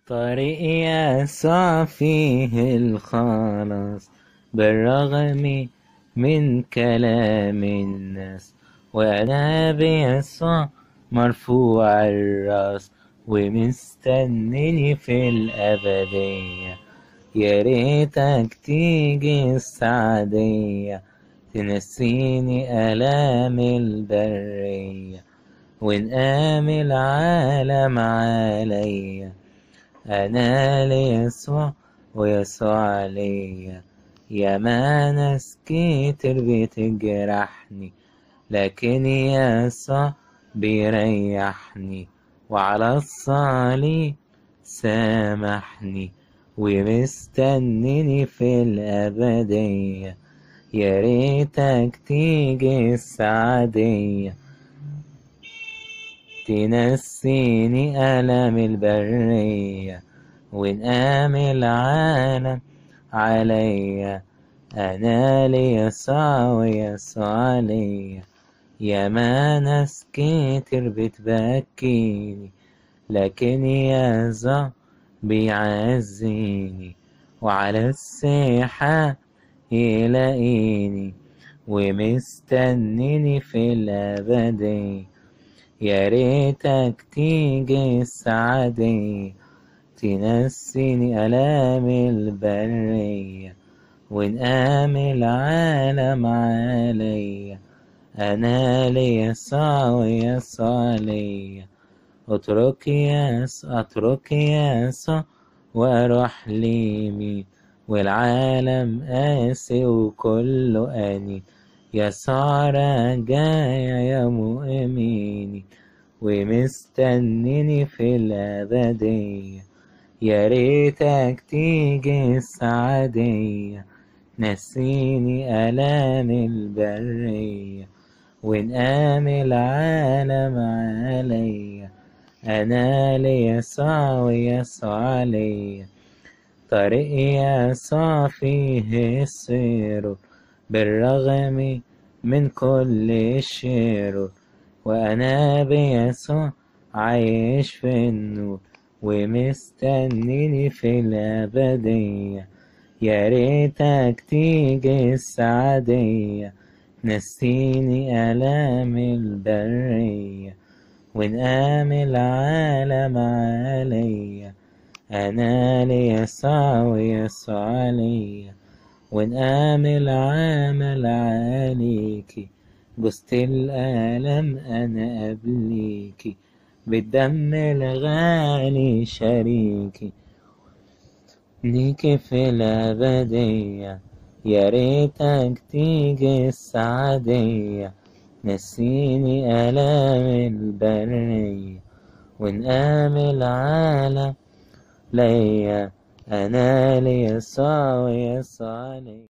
طريق يسوع فيه الخلاص بالرغم من كلام الناس وأنا بيسوع مرفوع الراس ومستنيني في الأبدية يا ريتك تيجي السعدية تنسيني آلام البرية ونقام العالم عليا أنا ليسوع ويسوع ليا يا ما ناس كتير بتجرحني لكن يسوع بيريحني وعلى الصليب سامحني ومستنيني في الأبدية يا ريتك تيجي السعدية تنسيني ألم البرية ونقام العالم عليا أنا ليسوع ويسوع ليا يا ما ناس كتير بتبكيني لكن يسوع بيعزيني وعلى الساحة يلاقيني ومستنيني في الأبدية يا ريتك تيجي السعدية تنسيني ألام البرية ونقام العالم عليا أنا ليسوع ويسوع ليا اترك يسوع اترك يسوع واروح ليمين والعالم قاسي وكله أنين يسوع رجايا يا مؤمنين ومستنيني في الأبدية يا ريتك تيجي السعدية نسيني ألام البرية ونقام العالم عليا أنا ليسوع ويسوع ليا طريق يسوع فيه السير بالرغم من كل الشرور وأنا بيسوع عايش في النور ومستنيني في الأبدية يا ريتك تيجي السعدية نسيني ألام البرية ونقام العالم عليا أنا ليسوع ويسوع ليا ونقام العمل عليكي جزت الألم أنا قبليكي بالدم الغالي شريكي ليكي في الأبدية يا ريتك تيجي السعدية نسيني ألام البرية ونقام العالم ليا أنا ليسوع ويسوع ليا